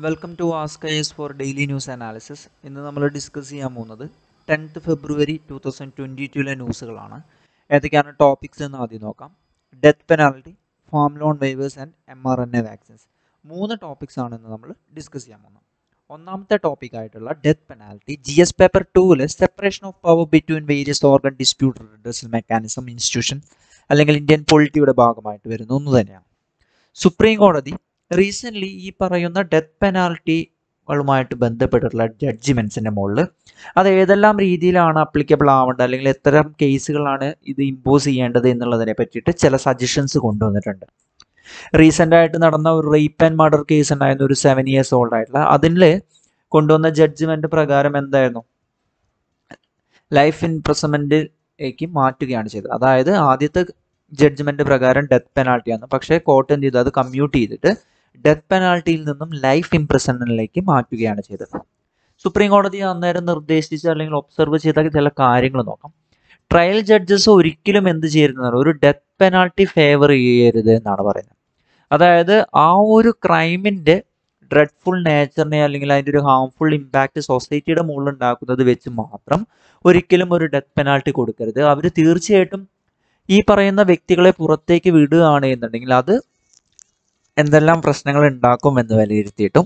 welcome to ask I S for daily news analysis ഇന്ന് നമ്മൾ discuss ചെയ്യാൻ പോകുന്നത് tenth February two thousand twenty ടുവിലെ ന്യൂസുകളാണ് ഏതൊക്കെയാണ് ടോപ്പിക്സ് എന്ന് ആദ്യം നോക്കാം death penalty farm loan waivers and M R N A vaccines മൂന്ന് ടോപ്പിക്സ് ആണ് ഇന്ന് നമ്മൾ ഡിസ്കസ് ചെയ്യാൻ പോകുന്നത് ഒന്നാമത്തെ ടോപ്പിക് ആയിട്ടുള്ള death penalty G S paper ടൂവിൽ separation of power between various organ dispute redressal mechanism institution അല്ലെങ്കിൽ ഇന്ത്യൻ പൊളിറ്റിയുടെ ഭാഗമായിട്ട് വരുന്ന ഒന്ന് തന്നെയാണ് സുപ്രീം കോടതി റീസെൻ്റ്ലി ഈ പറയുന്ന ഡെത്ത് പെനാൽറ്റികളുമായിട്ട് ബന്ധപ്പെട്ടിട്ടുള്ള ജഡ്ജിമെൻസിൻ്റെ മുകളിൽ അത് ഏതെല്ലാം രീതിയിലാണ് അപ്ലിക്കബിൾ ആവേണ്ടത് അല്ലെങ്കിൽ എത്തരം കേസുകളാണ് ഇത് ഇമ്പോസ് ചെയ്യേണ്ടത് എന്നുള്ളതിനെ പറ്റിയിട്ട് ചില സജഷൻസ് കൊണ്ടുവന്നിട്ടുണ്ട് റീസെൻ്റ് ആയിട്ട് നടന്ന ഒരു റേപ്പ് ആൻഡ് മർഡർ കേസ് ഉണ്ടായിരുന്നു ഒരു സെവൻ ഇയേഴ്സ് ഓൾഡ് ആയിട്ടുള്ള അതിൽ കൊണ്ടുവന്ന ജഡ്ജ്മെന്റ് പ്രകാരം എന്തായിരുന്നു ലൈഫ് ഇംപ്രസമെന്റിലേക്ക് മാറ്റുകയാണ് ചെയ്തത് അതായത് ആദ്യത്തെ ജഡ്ജ്മെന്റ് പ്രകാരം ഡെത്ത് പെനാൾട്ടിയാണ് പക്ഷേ കോർട്ട് എന്ത് ചെയ്തു അത് കമ്മ്യൂട്ട് ചെയ്തിട്ട് ഡെത്ത് പെനാൾട്ടിയിൽ നിന്നും ലൈഫ് ഇംപ്രസൺമെന്റിലേക്ക് മാറ്റുകയാണ് ചെയ്തത് സുപ്രീം കോടതി അന്നേരം നിർദ്ദേശിച്ച അല്ലെങ്കിൽ ഒബ്സർവ് ചെയ്ത ചില കാര്യങ്ങൾ നോക്കാം ട്രയൽ ജഡ്ജസ് ഒരിക്കലും എന്ത് ചെയ്യരുതെന്നാണ് ഒരു ഡെത്ത് പെനാൾട്ടി ഫേവർ ചെയ്യരുത് എന്നാണ് പറയുന്നത് അതായത് ആ ഒരു ക്രൈമിന്റെ ഡ്രെഡ്ഫുൾ നേച്ചറിനെ അല്ലെങ്കിൽ അതിൻ്റെ ഒരു ഹാംഫുൾ ഇമ്പാക്റ്റ് സൊസൈറ്റിയുടെ മുകളിൽ ഉണ്ടാക്കുന്നത് വെച്ച് മാത്രം ഒരിക്കലും ഒരു ഡെത്ത് പെനാൾട്ടി കൊടുക്കരുത് അവർ തീർച്ചയായിട്ടും ഈ പറയുന്ന വ്യക്തികളെ പുറത്തേക്ക് വിടുകയാണ് എന്നുണ്ടെങ്കിൽ അത് എന്തെല്ലാം പ്രശ്നങ്ങൾ ഉണ്ടാക്കും എന്ന് വിലയിരുത്തിയിട്ടും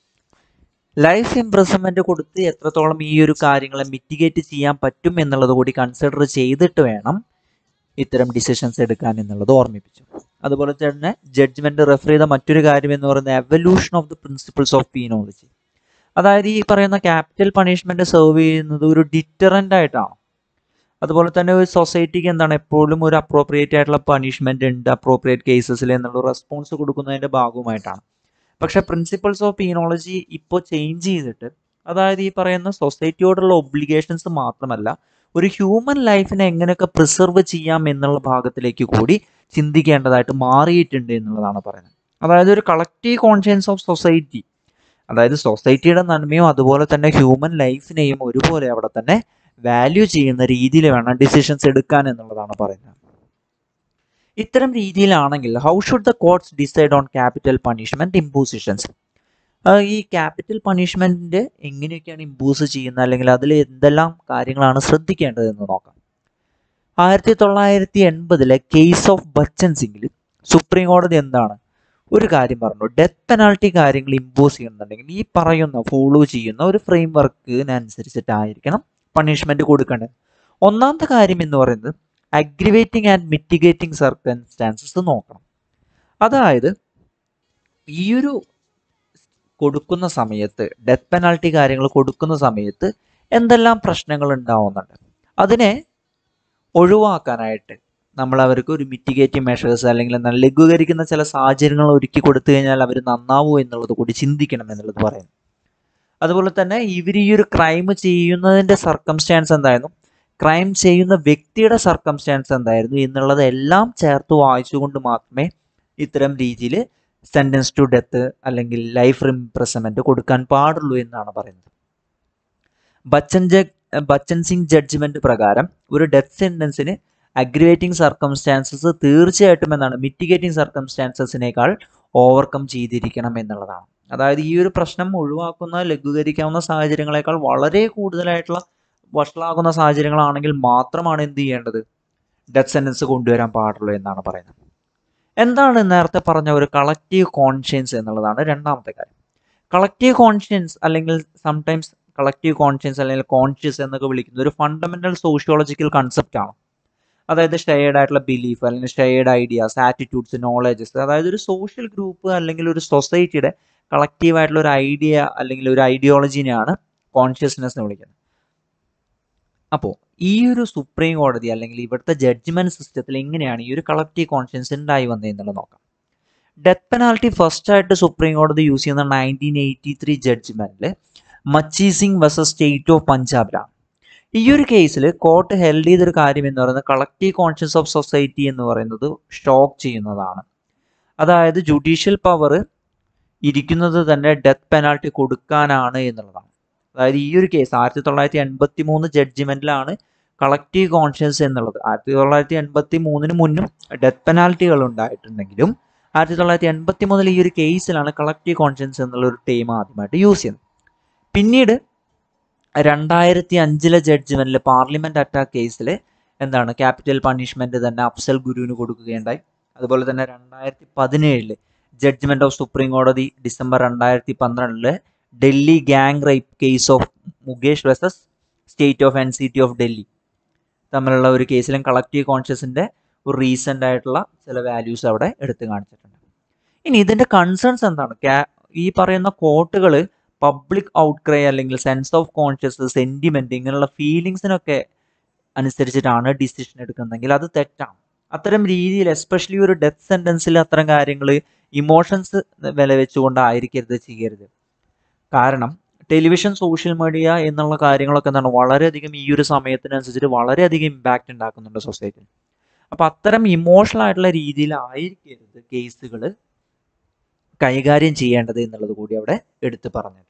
ലൈഫ് ഇംപ്രസൺമെന്റ് കൊടുത്ത് എത്രത്തോളം ഈ ഒരു കാര്യങ്ങളെ മിറ്റിഗേറ്റ് ചെയ്യാൻ പറ്റും എന്നുള്ളത് കൂടി കൺസിഡർ ചെയ്തിട്ട് വേണം ഇത്തരം ഡിസിഷൻസ് എടുക്കാൻ എന്നുള്ളത് ഓർമ്മിപ്പിച്ചു അതുപോലെ തന്നെ ജഡ്ജ്മെന്റ് റെഫർ ചെയ്ത മറ്റൊരു കാര്യം എന്ന് പറയുന്നത് evolution of the principles of penology അതായത് ഈ പറയുന്ന ക്യാപിറ്റൽ പണിഷ്മെന്റ് സെർവ് ചെയ്യുന്നത് ഒരു ഡിറ്ററൻ്റ് ആയിട്ടാണ് അതുപോലെ തന്നെ ഒരു സൊസൈറ്റിക്ക് എന്താണ് എപ്പോഴും ഒരു അപ്രോപ്രിയേറ്റ് ആയിട്ടുള്ള പണിഷ്മെന്റ് ഉണ്ട് അപ്രോപ്രിയേറ്റ് കേസസിൽ എന്നുള്ള റെസ്പോൺസ് കൊടുക്കുന്നതിന്റെ ഭാഗമായിട്ടാണ് പക്ഷെ പ്രിൻസിപ്പിൾസ് ഓഫ് പീനോളജി ഇപ്പോൾ ചേഞ്ച് ചെയ്തിട്ട് അതായത് ഈ പറയുന്ന സൊസൈറ്റിയോടുള്ള ഒബ്ലിഗേഷൻസ് മാത്രമല്ല ഒരു ഹ്യൂമൻ ലൈഫിനെ എങ്ങനെയൊക്കെ പ്രിസർവ് ചെയ്യാം എന്നുള്ള ഭാഗത്തിലേക്ക് കൂടി ചിന്തിക്കേണ്ടതായിട്ട് മാറിയിട്ടുണ്ട് എന്നുള്ളതാണ് പറയുന്നത് അതായത് ഒരു കളക്റ്റീവ് കോൺഷ്യൻസ് ഓഫ് സൊസൈറ്റി അതായത് സൊസൈറ്റിയുടെ നന്മയും അതുപോലെ തന്നെ ഹ്യൂമൻ ലൈഫിനെയും ഒരുപോലെ അവിടെ തന്നെ വാല്യൂ ചെയ്യുന്ന രീതിയിൽ വേണം ഡിസിഷൻസ് എടുക്കാൻ എന്നുള്ളതാണ് പറയുന്നത് ഇത്തരം രീതിയിലാണെങ്കിൽ how should the courts decide on capital punishment impositions ഈ ക്യാപിറ്റൽ പണിഷ്മെന്റ് എങ്ങനെയൊക്കെയാണ് ഇമ്പോസ് ചെയ്യുന്നത് അല്ലെങ്കിൽ അതിൽ എന്തെല്ലാം കാര്യങ്ങളാണ് ശ്രദ്ധിക്കേണ്ടത് എന്ന് നോക്കാം ആയിരത്തി തൊള്ളായിരത്തി എൺപതിലെ കേസ് ഓഫ് ബച്ചൻ സിംഗിൽ സുപ്രീം കോടതി എന്താണ് ഒരു കാര്യം പറഞ്ഞു ഡെത്ത് പെനാൾട്ടി കാര്യങ്ങൾ ഇമ്പോസ് ചെയ്യുന്നുണ്ടെങ്കിൽ ഈ പറയുന്ന ഫോളോ ചെയ്യുന്ന ഒരു ഫ്രെയിം വർക്കിനനുസരിച്ചിട്ടായിരിക്കണം പണിഷ്മെന്റ് കൊടുക്കേണ്ടത് ഒന്നാമത്തെ കാര്യം എന്ന് പറയുന്നത് അഗ്രിവേറ്റിംഗ് ആൻഡ് മിറ്റിഗേറ്റിംഗ് സർക്കംസ്റ്റാൻസസ് നോക്കണം അതായത് ഈ ഒരു കൊടുക്കുന്ന സമയത്ത് ഡെത്ത് പെനാൾട്ടി കാര്യങ്ങൾ കൊടുക്കുന്ന സമയത്ത് എന്തെല്ലാം പ്രശ്നങ്ങൾ ഉണ്ടാവുന്നുണ്ട് അതിനെ ഒഴിവാക്കാനായിട്ട് നമ്മൾ അവർക്ക് ഒരു മിറ്റിഗേറ്റിംഗ് മെഷേഴ്സ് അല്ലെങ്കിൽ എന്നാൽ ലഘൂകരിക്കുന്ന ചില സാഹചര്യങ്ങൾ ഒരുക്കി കൊടുത്തു കഴിഞ്ഞാൽ അവർ നന്നാവൂ എന്നുള്ളത് കൂടി ചിന്തിക്കണം എന്നുള്ളത് പറയുന്നു അതുപോലെ തന്നെ ഇവർ ഈ ഒരു ക്രൈം ചെയ്യുന്നതിൻ്റെ സർക്കംസ്റ്റാൻസ് എന്തായിരുന്നു ക്രൈം ചെയ്യുന്ന വ്യക്തിയുടെ സർക്കംസ്റ്റാൻസ് എന്തായിരുന്നു എന്നുള്ളത് എല്ലാം ചേർത്ത് വായിച്ചുകൊണ്ട് മാത്രമേ ഇത്തരം രീതിയിൽ സെൻറ്റൻസ് ടു ഡെത്ത് അല്ലെങ്കിൽ ലൈഫ് ഇംപ്രസമെന്റ് കൊടുക്കാൻ പാടുള്ളൂ എന്നാണ് പറയുന്നത് ബച്ചൻ ജ ബച്ചൻ സിംഗ് ജഡ്ജ്മെന്റ് പ്രകാരം ഒരു ഡെത്ത് സെൻറ്റൻസിന് അഗ്രിവേറ്റിംഗ് സർക്കംസ്റ്റാൻസസ് തീർച്ചയായിട്ടും എന്നാണ് മിറ്റിഗേറ്റിംഗ് സർക്കംസ്റ്റാൻസസിനേക്കാൾ ഓവർകം ചെയ്തിരിക്കണം എന്നുള്ളതാണ് അതായത് ഈ ഒരു പ്രശ്നം ഒഴിവാക്കുന്ന ലഘൂകരിക്കാവുന്ന സാഹചര്യങ്ങളെക്കാൾ വളരെ കൂടുതലായിട്ടുള്ള വഷളാകുന്ന സാഹചര്യങ്ങളാണെങ്കിൽ മാത്രമാണ് എന്ത് ചെയ്യേണ്ടത് ഡെത്ത് സെൻറ്റൻസ് കൊണ്ടുവരാൻ പാടുള്ളൂ എന്നാണ് പറയുന്നത് എന്താണ് നേരത്തെ പറഞ്ഞ ഒരു കളക്റ്റീവ് കോൺഷ്യൻസ് എന്നുള്ളതാണ് രണ്ടാമത്തെ കാര്യം കളക്റ്റീവ് കോൺഷ്യൻസ് അല്ലെങ്കിൽ സംടൈംസ് കളക്റ്റീവ് കോൺഷ്യൻസ് അല്ലെങ്കിൽ കോൺഷ്യസ് എന്നൊക്കെ വിളിക്കുന്ന ഒരു ഫണ്ടമെന്റൽ സോഷ്യോളജിക്കൽ കൺസെപ്റ്റ് ആണ് അതായത് ഷെയർഡ് ആയിട്ടുള്ള ബിലീഫ് അല്ലെങ്കിൽ ഷെയർഡ് ഐഡിയാസ് ആറ്റിറ്റ്യൂഡ്സ് നോളജസ് അതായത് ഒരു സോഷ്യൽ ഗ്രൂപ്പ് അല്ലെങ്കിൽ ഒരു സൊസൈറ്റിയുടെ കളക്റ്റീവ് ആയിട്ടുള്ള ഒരു ഐഡിയ അല്ലെങ്കിൽ ഒരു ഐഡിയോളജിനെയാണ് കോൺഷ്യസ്നെസ് എന്ന് വിളിക്കുന്നത് അപ്പോൾ ഈ ഒരു സുപ്രീം കോടതി അല്ലെങ്കിൽ ഇവിടുത്തെ ജഡ്ജ്മെന്റ് സിസ്റ്റത്തിൽ എങ്ങനെയാണ് ഈ ഒരു കളക്റ്റീവ് കോൺഷ്യൻസ് ഉണ്ടായി വന്നതെന്നുള്ളത് നോക്കാം ഡെത്ത് പെനാൾട്ടി ഫസ്റ്റ് ആയിട്ട് സുപ്രീം കോടതി യൂസ് ചെയ്യുന്ന നയൻറ്റീൻ എയ്റ്റി ത്രീ ജഡ്ജ്മെന്റിൽ Machhi Singh versus state of പഞ്ചാബിലാണ് ഈ ഒരു കേസിൽ കോർട്ട് ഹെൽഡ് ചെയ്തൊരു കാര്യം എന്ന് പറയുന്നത് കളക്റ്റീവ് കോൺഷ്യൻസ് ഓഫ് സൊസൈറ്റി എന്ന് പറയുന്നത് ഷോക്ക് ചെയ്യുന്നതാണ് അതായത് ജുഡീഷ്യൽ പവർ ഇരിക്കുന്നത് തന്നെ ഡെത്ത് പെനാൾട്ടി കൊടുക്കാനാണ് എന്നുള്ളതാണ് അതായത് ഈ ഒരു കേസ് ആയിരത്തി തൊള്ളായിരത്തി എൺപത്തി മൂന്ന് ജഡ്ജിമെന്റിലാണ് കളക്റ്റീവ് കോൺഷ്യൻസ് എന്നുള്ളത് ആയിരത്തി തൊള്ളായിരത്തി എൺപത്തി മൂന്നിന് മുന്നും ഡെത്ത് പെനാൽറ്റികൾ ഉണ്ടായിട്ടുണ്ടെങ്കിലും ആയിരത്തി തൊള്ളായിരത്തി എൺപത്തി മുതൽ ഈ ഒരു കേസിലാണ് കളക്റ്റീവ് കോൺഷ്യൻസ് എന്നുള്ള ഒരു ടീം ആദ്യമായിട്ട് യൂസ് ചെയ്യുന്നത് പിന്നീട് രണ്ടായിരത്തി അഞ്ചിലെ ജഡ്ജ്മെന്റിൽ പാർലമെന്റ് അറ്റാക്ക് കേസിൽ എന്താണ് ക്യാപിറ്റൽ പണിഷ്മെന്റ് തന്നെ അഫ്സൽ ഗുരുവിന് കൊടുക്കുകയുണ്ടായി അതുപോലെ തന്നെ രണ്ടായിരത്തി പതിനേഴില് ജഡ്ജ്മെന്റ് ഓഫ് സുപ്രീം കോടതി ഡിസംബർ രണ്ടായിരത്തി പന്ത്രണ്ടില് Delhi gang rape case of Mukesh versus state of N C T of Delhi തമ്മിലുള്ള ഒരു കേസിലും കളക്റ്റീവ് കോൺഷ്യസിന്റെ ഒരു റീസെന്റ് ആയിട്ടുള്ള ചില വാല്യൂസ് അവിടെ എടുത്തു കാണിച്ചിട്ടുണ്ട് ഇനി ഇതിന്റെ കൺസേൺസ് എന്താണ് ക്യാ- ഈ പറയുന്ന കോട്ടുകൾ പബ്ലിക് ഔട്ട്ക്രൈ അല്ലെങ്കിൽ സെൻസ് ഓഫ് കോൺഷ്യസ് സെന്റിമെന്റ് ഇങ്ങനെയുള്ള ഫീലിങ്സിനൊക്കെ അനുസരിച്ചിട്ടാണ് ഡിസിഷൻ എടുക്കുന്നതെങ്കിൽ അത് തെറ്റാണ് അത്തരം രീതിയിൽ എസ്പെഷ്യലി ഒരു ഡെത്ത് സെന്റൻസിൽ അത്തരം കാര്യങ്ങൾ ഇമോഷൻസ് വില വെച്ചുകൊണ്ടായിരിക്കരുത് ചെയ്യരുത് കാരണം ടെലിവിഷൻ സോഷ്യൽ മീഡിയ എന്നുള്ള കാര്യങ്ങളൊക്കെ എന്താണ് വളരെയധികം ഈ ഒരു സമയത്തിനനുസരിച്ചിട്ട് വളരെയധികം ഇമ്പാക്റ്റ് ഉണ്ടാക്കുന്നുണ്ട് സൊസൈറ്റിയിൽ അപ്പോൾ അത്തരം ഇമോഷണൽ ആയിട്ടുള്ള രീതിയിലായിരിക്കരുത് കേസുകൾ കൈകാര്യം ചെയ്യേണ്ടത് എന്നുള്ളത് കൂടി അവിടെ എടുത്തു പറഞ്ഞിട്ടുണ്ട്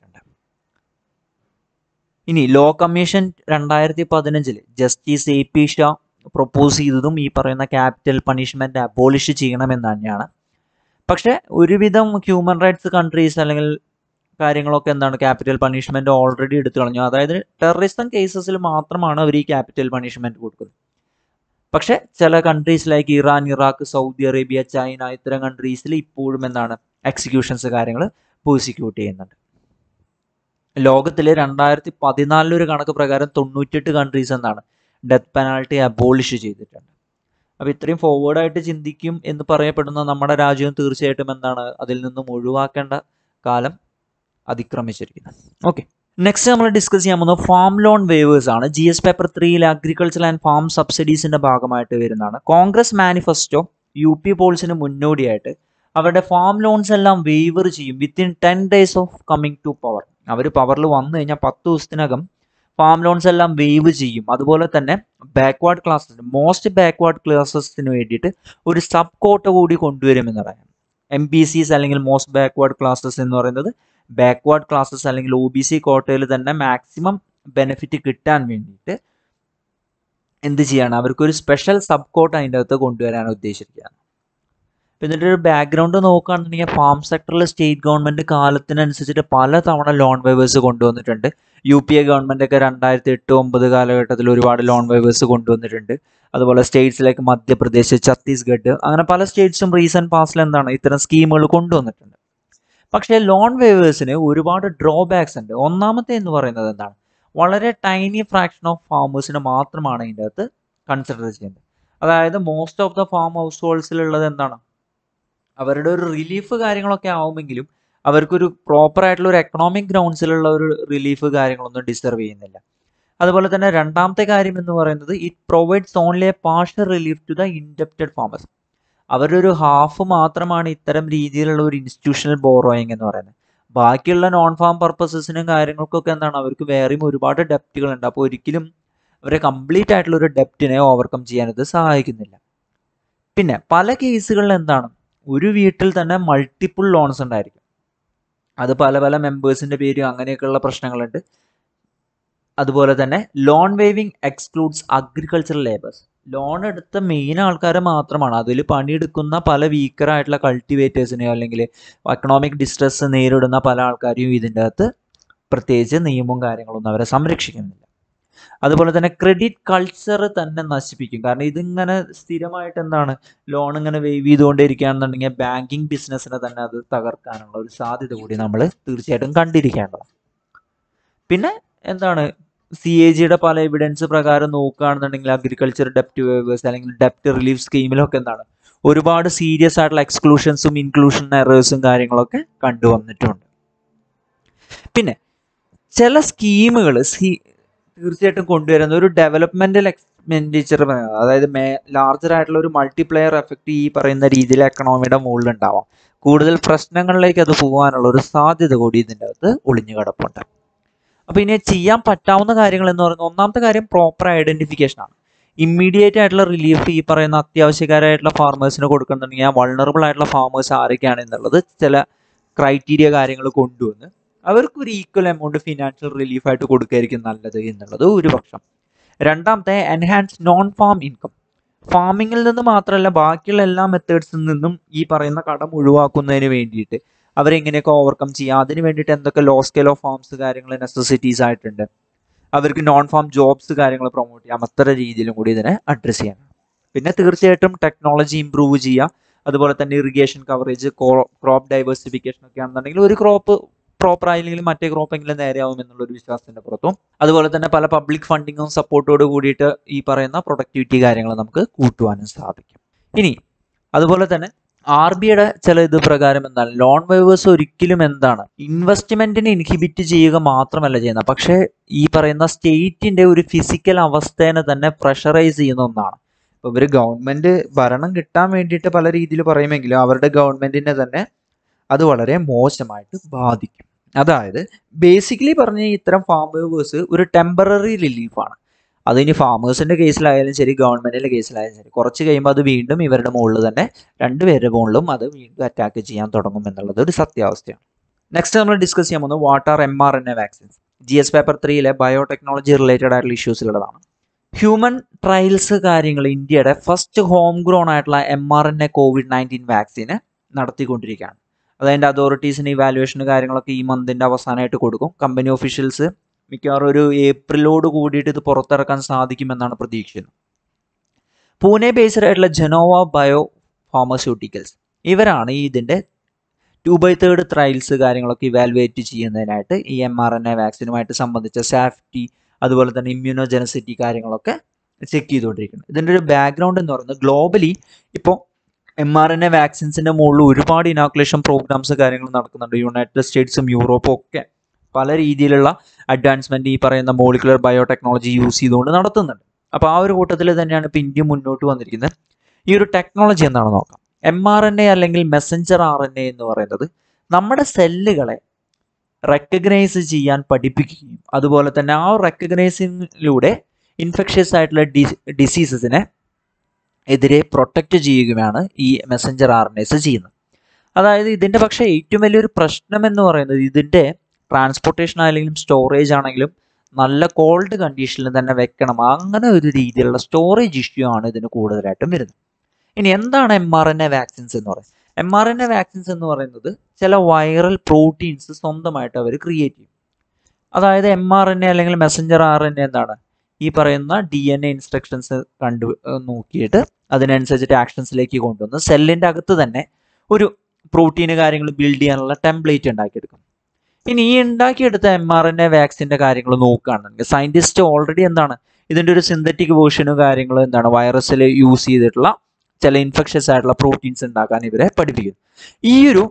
ഇനി ലോ കമ്മീഷൻ രണ്ടായിരത്തി പതിനഞ്ചിൽ justice A P Shah propose ചെയ്തതും ഈ പറയുന്ന ക്യാപിറ്റൽ പണിഷ്മെന്റ് അബോളിഷ് ചെയ്യണമെന്ന് തന്നെയാണ് പക്ഷെ ഒരുവിധം ഹ്യൂമൻ റൈറ്റ്സ് കൺട്രീസ് അല്ലെങ്കിൽ കാര്യങ്ങളൊക്കെ എന്താണ് ക്യാപിറ്റൽ പണിഷ്മെന്റ് ഓൾറെഡി എടുത്തു കളഞ്ഞു അതായത് ടെററിസം കേസസിൽ മാത്രമാണ് അവർ ഈ ക്യാപിറ്റൽ പണിഷ്മെന്റ് കൊടുക്കുന്നത് പക്ഷെ ചില countries like Iran Iraq Saudi Arabia China ഇത്തരം കൺട്രീസിൽ ഇപ്പോഴും എന്താണ് എക്സിക്യൂഷൻസ് കാര്യങ്ങൾ പ്രോസിക്യൂട്ട് ചെയ്യുന്നുണ്ട് ലോകത്തിൽ രണ്ടായിരത്തി പതിനാലിലൊരു കണക്ക് പ്രകാരം തൊണ്ണൂറ്റെട്ട് കൺട്രീസ് എന്താണ് ഡെത്ത് പെനാൾട്ടി അബോളിഷ് ചെയ്തിട്ടുണ്ട് അപ്പോൾ ഇത്രയും ഫോർവേഡായിട്ട് ചിന്തിക്കും എന്ന് പറയപ്പെടുന്ന നമ്മുടെ രാജ്യവും തീർച്ചയായിട്ടും എന്താണ് അതിൽ നിന്നും ഒഴിവാക്കേണ്ട കാലം അതിക്രമിച്ചിരിക്കുന്നത് ഓക്കെ നെക്സ്റ്റ് നമ്മൾ ഡിസ്കസ് ചെയ്യാൻ പോകുന്നത് ഫാം ലോൺ വേവേഴ്സ് ആണ് ജി എസ് പേപ്പർ ത്രീയിൽ അഗ്രികൾച്ചർ ആൻഡ് ഫാം സബ്സിഡീസിന്റെ ഭാഗമായിട്ട് വരുന്നതാണ് കോൺഗ്രസ് മാനിഫെസ്റ്റോ യു പി പോൾസിന് മുന്നോടിയായിട്ട് അവരുടെ ഫാം ലോൺസ് എല്ലാം വേവർ ചെയ്യും within ten days of coming to power അവർ പവറിൽ വന്നു കഴിഞ്ഞാൽ പത്ത് ദിവസത്തിനകം ഫാം ലോൺസ് എല്ലാം വേവ് ചെയ്യും അതുപോലെ തന്നെ ബാക്ക്വേർഡ് ക്ലാസ്സസ് മോസ്റ്റ് ബാക്ക്വേർഡ് ക്ലാസ്സസിന് വേണ്ടിയിട്ട് ഒരു സബ് കോട്ട കൂടി കൊണ്ടുവരുമെന്ന് പറയാം എം ബി സിസ് അല്ലെങ്കിൽ മോസ്റ്റ് ബാക്ക്വേർഡ് ക്ലാസ്സസ് എന്ന് പറയുന്നത് ബാക്ക്വേർഡ് ക്ലാസ്സസ് അല്ലെങ്കിൽ ഒ ബി സി കോട്ടയിൽ തന്നെ മാക്സിമം ബെനിഫിറ്റ് കിട്ടാൻ വേണ്ടിയിട്ട് എന്ത് ചെയ്യാണ് അവർക്കൊരു സ്പെഷ്യൽ സബ് കോട്ട് അതിൻ്റെ അകത്ത് കൊണ്ടുവരാൻ ഉദ്ദേശിച്ചിരിക്കുകയാണ് അപ്പം ഇതിൻ്റെ ഒരു ബാക്ക്ഗ്രൗണ്ട് നോക്കുകയാണെന്നുണ്ടെങ്കിൽ ഫാം സെക്ടറിൽ സ്റ്റേറ്റ് ഗവൺമെൻറ് കാലത്തിനനുസരിച്ചിട്ട് പല തവണ ലോൺ വേവേഴ്സ് കൊണ്ടുവന്നിട്ടുണ്ട് യു പി എ ഗവൺമെൻറ് ഒക്കെ രണ്ടായിരത്തി എട്ട് ഒമ്പത് കാലഘട്ടത്തിൽ ഒരുപാട് ലോൺ വേവേഴ്സ് കൊണ്ടുവന്നിട്ടുണ്ട് അതുപോലെ സ്റ്റേറ്റ്സിലേക്ക് മധ്യപ്രദേശ് ഛത്തീസ്ഗഡ് അങ്ങനെ പല സ്റ്റേറ്റ്സും റീസെൻറ്റ് പാസ്റ്റിൽ എന്താണ് ഇത്തരം സ്കീമുകൾ കൊണ്ടുവന്നിട്ടുണ്ട് പക്ഷേ ലോൺ വേവേഴ്സിന് ഒരുപാട് ഡ്രോബാക്സ് ഉണ്ട് ഒന്നാമത്തെ എന്ന് പറയുന്നത് എന്താണ് വളരെ ടൈനി ഫ്രാക്ഷൻ ഓഫ് ഫാമേഴ്സിന് മാത്രമാണ് ഇതിൻ്റെ അകത്ത് കൺസിഡർ ചെയ്യുന്നത് അതായത് മോസ്റ്റ് ഓഫ് ദ ഫാം ഹൗസ് ഹോൾഡ്സിലുള്ളത് എന്താണ് അവരുടെ ഒരു റിലീഫ് കാര്യങ്ങളൊക്കെ ആവുമെങ്കിലും അവർക്കൊരു പ്രോപ്പർ ആയിട്ടുള്ള ഒരു എക്കണോമിക് ഗ്രൗണ്ട്സിലുള്ള ഒരു റിലീഫ് കാര്യങ്ങളൊന്നും ഡിസർവ് ചെയ്യുന്നില്ല അതുപോലെ തന്നെ രണ്ടാമത്തെ കാര്യം എന്ന് പറയുന്നത് it provides only a partial relief to the indebted farmers അവരുടെ ഒരു ഹാഫ് മാത്രമാണ് ഇത്തരം രീതിയിലുള്ള ഒരു ഇൻസ്റ്റിറ്റ്യൂഷണൽ ബോറോയിങ് എന്ന് പറയുന്നത് ബാക്കിയുള്ള നോൺ ഫാം പർപ്പസസിനും കാര്യങ്ങൾക്കൊക്കെ എന്താണ് അവർക്ക് വേറെയും ഒരുപാട് ഡെപ്റ്റുകൾ ഉണ്ട് അപ്പോൾ ഒരിക്കലും അവരെ കംപ്ലീറ്റ് ആയിട്ടുള്ള ഒരു ഡെപ്റ്റിനെ ഓവർകം ചെയ്യാൻ ഇത് സഹായിക്കുന്നില്ല പിന്നെ പല കേസുകളിൽ എന്താണ് ഒരു വീട്ടിൽ തന്നെ മൾട്ടിപ്പിൾ ലോൺസ് ഉണ്ടായിരിക്കും അത് പല പല മെമ്പേഴ്സിന്റെ പേരും അങ്ങനെയൊക്കെയുള്ള പ്രശ്നങ്ങളുണ്ട് അതുപോലെ തന്നെ loan waiving excludes agricultural labours loan എടുത്ത മെയിൻ ആൾക്കാരെ മാത്രമാണ് അതിൽ പണിയെടുക്കുന്ന പല വീക്കറായിട്ടുള്ള കൾട്ടിവേറ്റേഴ്സിനെയോ അല്ലെങ്കിൽ എക്കണോമിക് ഡിസ്ട്രെസ് നേരിടുന്ന പല ആൾക്കാരെയും ഇതിൻ്റെ അകത്ത് പ്രത്യേകിച്ച് നിയമവും കാര്യങ്ങളൊന്നും അവരെ സംരക്ഷിക്കുന്നില്ല അതുപോലെ തന്നെ ക്രെഡിറ്റ് കൾച്ചർ തന്നെ നശിപ്പിക്കും കാരണം ഇതിങ്ങനെ സ്ഥിരമായിട്ട് എന്താണ് ലോൺ ഇങ്ങനെ വേവ് ചെയ്തുകൊണ്ടിരിക്കുകയാണെന്നുണ്ടെങ്കിൽ ബാങ്കിങ് ബിസിനസ്സിനെ തന്നെ അത് തകർക്കാനുള്ള ഒരു സാധ്യത കൂടി നമ്മൾ തീർച്ചയായിട്ടും കണ്ടിരിക്കേണ്ടതാണ് പിന്നെ എന്താണ് സി എ ജിയുടെ പല എവിഡൻസ് പ്രകാരം നോക്കുകയാണെന്നുണ്ടെങ്കിൽ അഗ്രികൾച്ചർ ഡെപ്റ്റ് വേവേഴ്സ് അല്ലെങ്കിൽ ഡെപ്റ്റ് റിലീഫ് സ്കീമിലൊക്കെ എന്താണ് ഒരുപാട് സീരിയസ് ആയിട്ടുള്ള എക്സ്ക്ലൂഷൻസും ഇൻക്ലൂഷൻ എറേഴ്സും കാര്യങ്ങളൊക്കെ കണ്ടുവന്നിട്ടുണ്ട് പിന്നെ ചില സ്കീമുകൾ സി തീർച്ചയായിട്ടും കൊണ്ടുവരുന്ന ഒരു ഡെവലപ്മെന്റൽ എക്സ്പെൻഡിച്ചർ അതായത് മേ ലാർജർ ആയിട്ടുള്ള ഒരു മൾട്ടിപ്ലെയർ എഫക്റ്റ് ഈ പറയുന്ന രീതിയിൽ എക്കണോമിയുടെ മുകളിൽ ഉണ്ടാവാം കൂടുതൽ പ്രശ്നങ്ങളിലേക്ക് അത് പോകാനുള്ള ഒരു സാധ്യത കൂടി ഇതിൻ്റെ അകത്ത് ഒളിഞ്ഞു കിടപ്പുണ്ട് അപ്പോൾ ഇനി ചെയ്യാൻ പറ്റാവുന്ന കാര്യങ്ങൾ എന്ന് പറയുന്നത് ഒന്നാമത്തെ കാര്യം പ്രോപ്പർ ഐഡന്റിഫിക്കേഷൻ ആണ് ഇമ്മീഡിയറ്റ് ആയിട്ടുള്ള റിലീഫ് ഈ പറയുന്ന അത്യാവശ്യക്കാരായിട്ടുള്ള ഫാർമേഴ്സിന് കൊടുക്കുന്നുണ്ടെങ്കിൽ ആ വൾണറബിൾ ആയിട്ടുള്ള ഫാർമേഴ്സ് ആരൊക്കെയാണ് എന്നുള്ളത് ചില ക്രൈറ്റീരിയ കാര്യങ്ങൾ കൊണ്ടുവന്ന് അവർക്ക് ഒരു ഈക്വൽ എമൗണ്ട് ഫിനാൻഷ്യൽ റിലീഫ് ആയിട്ട് കൊടുക്കുകയായിരിക്കും നല്ലത് എന്നുള്ളത് ഒരു പക്ഷം രണ്ടാമത്തെ എൻഹാൻസ് നോൺ ഫാം ഇൻകം ഫാമിങ്ങിൽ നിന്ന് മാത്രമല്ല ബാക്കിയുള്ള എല്ലാ മെത്തേഡ്സിൽ നിന്നും ഈ പറയുന്ന കടം ഒഴിവാക്കുന്നതിന് വേണ്ടിയിട്ട് അവരെങ്ങനെയൊക്കെ ഓവർകം ചെയ്യുക അതിന് വേണ്ടിയിട്ട് എന്തൊക്കെ ലോ സ്കെയിൽ ഓഫ് ഫാംസ് കാര്യങ്ങൾ നെസസിറ്റീസ് ആയിട്ടുണ്ട് അവർക്ക് നോൺ ഫാം ജോബ്സ് കാര്യങ്ങൾ പ്രൊമോട്ട് ചെയ്യാം അത്തരം രീതിയിലും കൂടി ഇതിനെ അഡ്രസ്സ് ചെയ്യാം പിന്നെ തീർച്ചയായിട്ടും ടെക്നോളജി ഇമ്പ്രൂവ് ചെയ്യുക അതുപോലെ തന്നെ ഇറിഗേഷൻ കവറേജ് ക്രോപ്പ് ഡൈവേഴ്സിഫിക്കേഷൻ ഒക്കെ ആണെന്നുണ്ടെങ്കിൽ ഒരു ക്രോപ്പ് പ്രോപ്പർ ആയില്ലെങ്കിൽ മറ്റേ ക്രോപ്പ് എങ്കിലും നേരെയാവും എന്നുള്ള ഒരു വിശ്വാസത്തിന്റെ പുറത്തും അതുപോലെ തന്നെ പല പബ്ലിക് ഫണ്ടിങ്ങും സപ്പോർട്ടോട് കൂടിയിട്ട് ഈ പറയുന്ന പ്രൊഡക്ടിവിറ്റി കാര്യങ്ങൾ നമുക്ക് കൂട്ടുവാനും സാധിക്കും ഇനി അതുപോലെ തന്നെ ആർ ബിയുടെ ചില ഇത് പ്രകാരം എന്താണ് ലോൺ വേവേഴ്സ് ഒരിക്കലും എന്താണ് ഇൻവെസ്റ്റ്മെന്റിനെ ഇൻഹിബിറ്റ് ചെയ്യുക മാത്രമല്ല ചെയ്യുന്നത് പക്ഷേ ഈ പറയുന്ന സ്റ്റേറ്റിന്റെ ഒരു ഫിസിക്കൽ അവസ്ഥേനെ തന്നെ പ്രഷറൈസ് ചെയ്യുന്ന ഒന്നാണ് ഇപ്പോൾ ഇവർ ഗവൺമെന്റ് ഭരണം കിട്ടാൻ വേണ്ടിയിട്ട് പല രീതിയിൽ പറയുമെങ്കിലും അവരുടെ ഗവൺമെന്റിനെ തന്നെ അത് വളരെ മോശമായിട്ട് ബാധിക്കും അതായത് ബേസിക്കലി പറഞ്ഞ ഇത്തരം ഫാം വേവേഴ്സ് ഒരു ടെമ്പററി റിലീഫാണ് അതിനി ഫാമേഴ്സിന്റെ കേസിലായാലും ശരി ഗവൺമെന്റിന്റെ കേസിലായാലും ശരി കുറച്ച് കഴിയുമ്പോൾ അത് വീണ്ടും ഇവരുടെ മുകളിൽ തന്നെ രണ്ടുപേരുടെ മുകളിലും അത് വീണ്ടും അറ്റാക്ക് ചെയ്യാൻ തുടങ്ങും എന്നുള്ളത് ഒരു സത്യാവസ്ഥയാണ് നെക്സ്റ്റ് നമ്മൾ ഡിസ്കസ് ചെയ്യാൻ പോകുന്നത് what are M R N A vaccines G S paper ത്രീയിലെ ബയോടെക്നോളജി റിലേറ്റഡ് ആയിട്ടുള്ള ഇഷ്യൂസിലുള്ളതാണ് ഹ്യൂമൻ ട്രയൽസ് കാര്യങ്ങൾ ഇന്ത്യയുടെ ഫസ്റ്റ് ഹോം ഗ്രോൺ ആയിട്ടുള്ള M R N A Covid nineteen വാക്സിന് നടത്തിക്കൊണ്ടിരിക്കുകയാണ് അതതിൻ്റെ അതോറിറ്റീസിന് ഇവാലുവേഷന് കാര്യങ്ങളൊക്കെ ഈ മന്തിൻ്റെ അവസാനമായിട്ട് കൊടുക്കും കമ്പനി ഒഫീഷ്യൽസ് മിക്കവാറും ഒരു ഏപ്രിലോട് കൂടിയിട്ട് ഇത് പുറത്തിറക്കാൻ സാധിക്കുമെന്നാണ് പ്രതീക്ഷിക്കുന്നത് പൂനെ ബേസ്ഡ് ആയിട്ടുള്ള ജനോവ ബയോ ഫാർമസ്യൂട്ടിക്കൽസ് ഇവരാണ് ഈ ഇതിൻ്റെ ടു ബൈ തേർഡ് ട്രയൽസ് കാര്യങ്ങളൊക്കെ ഇവാലുവേറ്റ് ചെയ്യുന്നതിനായിട്ട് ഈ എം ആർ എൻ എ വാക്സിനുമായിട്ട് സംബന്ധിച്ച സേഫ്റ്റി അതുപോലെ തന്നെ ഇമ്മ്യൂണോജനസിറ്റി കാര്യങ്ങളൊക്കെ ചെക്ക് ചെയ്തുകൊണ്ടിരിക്കുന്നത് ഇതിൻ്റെ ഒരു ബാക്ക്ഗ്രൗണ്ട് എന്ന് പറയുന്നത് ഗ്ലോബലി ഇപ്പോൾ എം ആർ എൻ എ വാക്സിൻസിൻ്റെ മുകളിൽ ഒരുപാട് ഇനോക്കുലേഷൻ പ്രോഗ്രാംസ് കാര്യങ്ങൾ നടക്കുന്നുണ്ട് യുണൈറ്റഡ് സ്റ്റേറ്റ്സും യൂറോപ്പും ഒക്കെ പല രീതിയിലുള്ള അഡ്വാൻസ്മെന്റ് ഈ പറയുന്ന മോളിക്കുലർ ബയോടെക്നോളജി യൂസ് ചെയ്തുകൊണ്ട് നടത്തുന്നുണ്ട് അപ്പോൾ ആ ഒരു കൂട്ടത്തിൽ തന്നെയാണ് ഇപ്പോൾ ഇന്ത്യ മുന്നോട്ട് വന്നിരിക്കുന്നത് ഈ ഒരു ടെക്നോളജി എന്താണെന്ന് നോക്കാം എം ആർ എൻ എ അല്ലെങ്കിൽ മെസ്സഞ്ചർ ആർ എൻ എ എന്ന് പറയുന്നത് നമ്മുടെ സെല്ലുകളെ റെക്കഗ്നൈസ് ചെയ്യാൻ പഠിപ്പിക്കുകയും അതുപോലെ തന്നെ ആ റെക്കഗ്നൈസിങ്ങിലൂടെ ഇൻഫെക്ഷ്യസ് ആയിട്ടുള്ള ഡി ഡിസീസസിനെ എതിരെ പ്രൊട്ടക്റ്റ് ചെയ്യുകയാണ് ഈ മെസ്സഞ്ചർ ആർ എൻ എസ് ചെയ്യുന്നത് അതായത് ഇതിൻ്റെ പക്ഷേ ഏറ്റവും വലിയൊരു പ്രശ്നം എന്ന് പറയുന്നത് ഇതിൻ്റെ ട്രാൻസ്പോർട്ടേഷൻ ആണെങ്കിലും സ്റ്റോറേജ് ആണെങ്കിലും നല്ല കോൾഡ് കണ്ടീഷനിൽ തന്നെ വെക്കണം അങ്ങനെ ഒരു രീതിയിലുള്ള സ്റ്റോറേജ് ഇഷ്യൂ ആണ് ഇതിന് കൂടുതലായിട്ടും വരുന്നത് ഇനി എന്താണ് M R N A vaccines എന്ന് പറയുന്നത് M R N A vaccines എന്ന് പറയുന്നത് ചില വൈറൽ പ്രോട്ടീൻസ് സ്വന്തമായിട്ട് അവർ ക്രിയേറ്റ് ചെയ്യും അതായത് എം ആർ എൻ എ അല്ലെങ്കിൽ മെസ്സഞ്ചർ ആർ എൻ എ എന്താണ് ഈ പറയുന്ന ഡി എൻ എ ഇൻസ്ട്രക്ഷൻസ് കണ്ടു നോക്കിയിട്ട് അതിനനുസരിച്ചിട്ട് ആക്ഷൻസിലേക്ക് കൊണ്ടുവന്ന് സെല്ലിൻ്റെ അകത്ത് തന്നെ ഒരു പ്രോട്ടീന് കാര്യങ്ങൾ ബിൽഡ് ചെയ്യാനുള്ള ടെംപ്ലേറ്റ് ഉണ്ടാക്കിയെടുക്കും ഇനി ഈ ഉണ്ടാക്കിയെടുത്ത എം ആർ എൻ എ വാക്സിൻ്റെ കാര്യങ്ങൾ നോക്കുകയാണെങ്കിൽ സയൻറ്റിസ്റ്റ് ഓൾറെഡി എന്താണ് ഇതിൻ്റെ ഒരു സിന്തറ്റിക് വേർഷനും കാര്യങ്ങളും എന്താണ് വൈറസിൽ യൂസ് ചെയ്തിട്ടുള്ള ചില ഇൻഫെക്ഷൻസ് ആയിട്ടുള്ള പ്രോട്ടീൻസ് ഉണ്ടാക്കാൻ ഇവരെ പഠിപ്പിക്കുന്നു ഈ ഒരു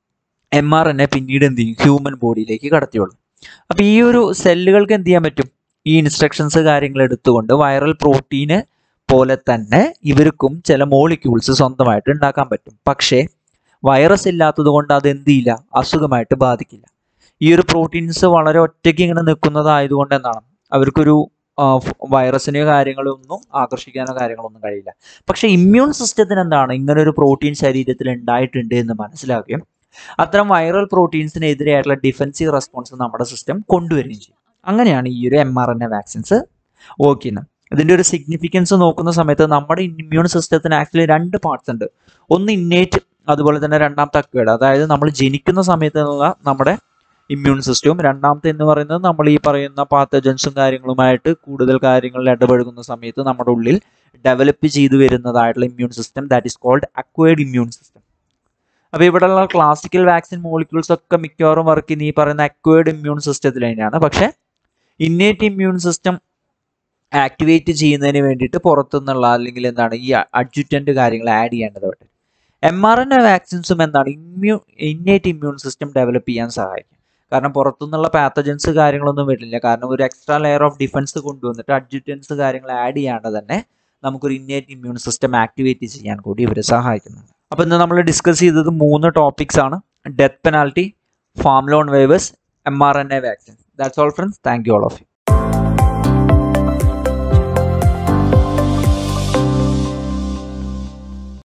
എം ആർ എൻ എ പിന്നീട് എന്ത് ചെയ്യും ഹ്യൂമൻ ബോഡിയിലേക്ക് കടത്തിയുള്ളൂ അപ്പോൾ ഈ ഒരു സെല്ലുകൾക്ക് എന്ത് ചെയ്യാൻ പറ്റും ഈ ഇൻസ്ട്രക്ഷൻസ് കാര്യങ്ങൾ എടുത്തുകൊണ്ട് വൈറൽ പ്രോട്ടീന് പോലെ തന്നെ ഇവർക്കും ചില മോളിക്യൂൾസ് സ്വന്തമായിട്ട് ഉണ്ടാക്കാൻ പറ്റും പക്ഷേ വൈറസ് ഇല്ലാത്തത് കൊണ്ട് അത് എന്ത് ചെയ്യില്ല അസുഖമായിട്ട് ബാധിക്കില്ല ഈ ഒരു പ്രോട്ടീൻസ് വളരെ ഒറ്റയ്ക്ക് ഇങ്ങനെ നിൽക്കുന്നതായതുകൊണ്ട് എന്താണ് അവർക്കൊരു വൈറസിനെയോ കാര്യങ്ങളോ ഒന്നും ആകർഷിക്കാനോ കാര്യങ്ങളൊന്നും കഴിയില്ല പക്ഷെ ഇമ്മ്യൂൺ സിസ്റ്റത്തിന് എന്താണ് ഇങ്ങനെ ഒരു പ്രോട്ടീൻ ശരീരത്തിൽ ഉണ്ടായിട്ടുണ്ട് എന്ന് മനസ്സിലാക്കുകയും അത്തരം വൈറൽ പ്രോട്ടീൻസിനെതിരെയായിട്ടുള്ള ഡിഫൻസീവ് റെസ്പോൺസ് നമ്മുടെ സിസ്റ്റം കൊണ്ടുവരികയും ചെയ്യും അങ്ങനെയാണ് ഈ ഒരു M R N A vaccines work ചെയ്യുന്നത് ഇതിൻ്റെ ഒരു സിഗ്നിഫിക്കൻസ് നോക്കുന്ന സമയത്ത് നമ്മുടെ ഇമ്മ്യൂൺ സിസ്റ്റത്തിന് ആക്ച്വലി രണ്ട് പാർട്സ് ഉണ്ട് ഒന്ന് ഇന്നേറ്റ് അതുപോലെ തന്നെ രണ്ടാമത്തെ അക്വേഡ് അതായത് നമ്മൾ ജനിക്കുന്ന സമയത്ത് നമ്മുടെ ഇമ്മ്യൂൺ സിസ്റ്റവും രണ്ടാമത്തെ എന്ന് പറയുന്നത് നമ്മൾ ഈ പറയുന്ന പാത്തജൻസും കാര്യങ്ങളുമായിട്ട് കൂടുതൽ കാര്യങ്ങളിൽ ഇടപഴകുന്ന സമയത്ത് നമ്മുടെ ഉള്ളിൽ ഡെവലപ്പ് ചെയ്തു വരുന്നതായിട്ടുള്ള immune system that is called acquired immune system അപ്പോൾ ഇവിടെയുള്ള ക്ലാസിക്കൽ വാക്സിൻ മോളിക്യൂൾസ് ഒക്കെ മിക്കവാറും വർക്ക് ചെയ്യുന്ന ഈ പറയുന്ന അക്വേർഡ് ഇമ്മ്യൂൺ സിസ്റ്റത്തിൽ തന്നെയാണ് പക്ഷേ ഇന്നേറ്റ് ഇമ്മ്യൂൺ സിസ്റ്റം ആക്ടിവേറ്റ് ചെയ്യുന്നതിന് വേണ്ടിയിട്ട് പുറത്തുനിന്നുള്ള അല്ലെങ്കിൽ എന്താണ് ഈ അഡ്ജുറ്റൻ്റ് കാര്യങ്ങൾ ആഡ് ചെയ്യേണ്ടതായിട്ട് എം ആർ എൻ എ വാക്സിൻസും എന്താണ് immune innate immune system develop ചെയ്യാൻ സഹായിക്കും കാരണം പുറത്തുനിന്നുള്ള പാത്തജൻസ് കാര്യങ്ങളൊന്നും വരില്ല കാരണം ഒരു എക്സ്ട്രാ ലെയർ ഓഫ് ഡിഫൻസ് കൊണ്ടുവന്നിട്ട് അഡ്ജുറ്റൻസ് കാര്യങ്ങൾ ആഡ് ചെയ്യാണ്ട് തന്നെ നമുക്കൊരു ഇന്നേറ്റ് ഇമ്മ്യൂൺ സിസ്റ്റം ആക്ടിവേറ്റ് ചെയ്യാൻ കൂടി ഇവർ സഹായിക്കുന്നുണ്ട് അപ്പോൾ ഇന്ന് നമ്മൾ ഡിസ്കസ് ചെയ്തത് മൂന്ന് ടോപ്പിക്സ് ആണ് death penalty farm loan waivers M R N A vaccine that's all friends thank you all of U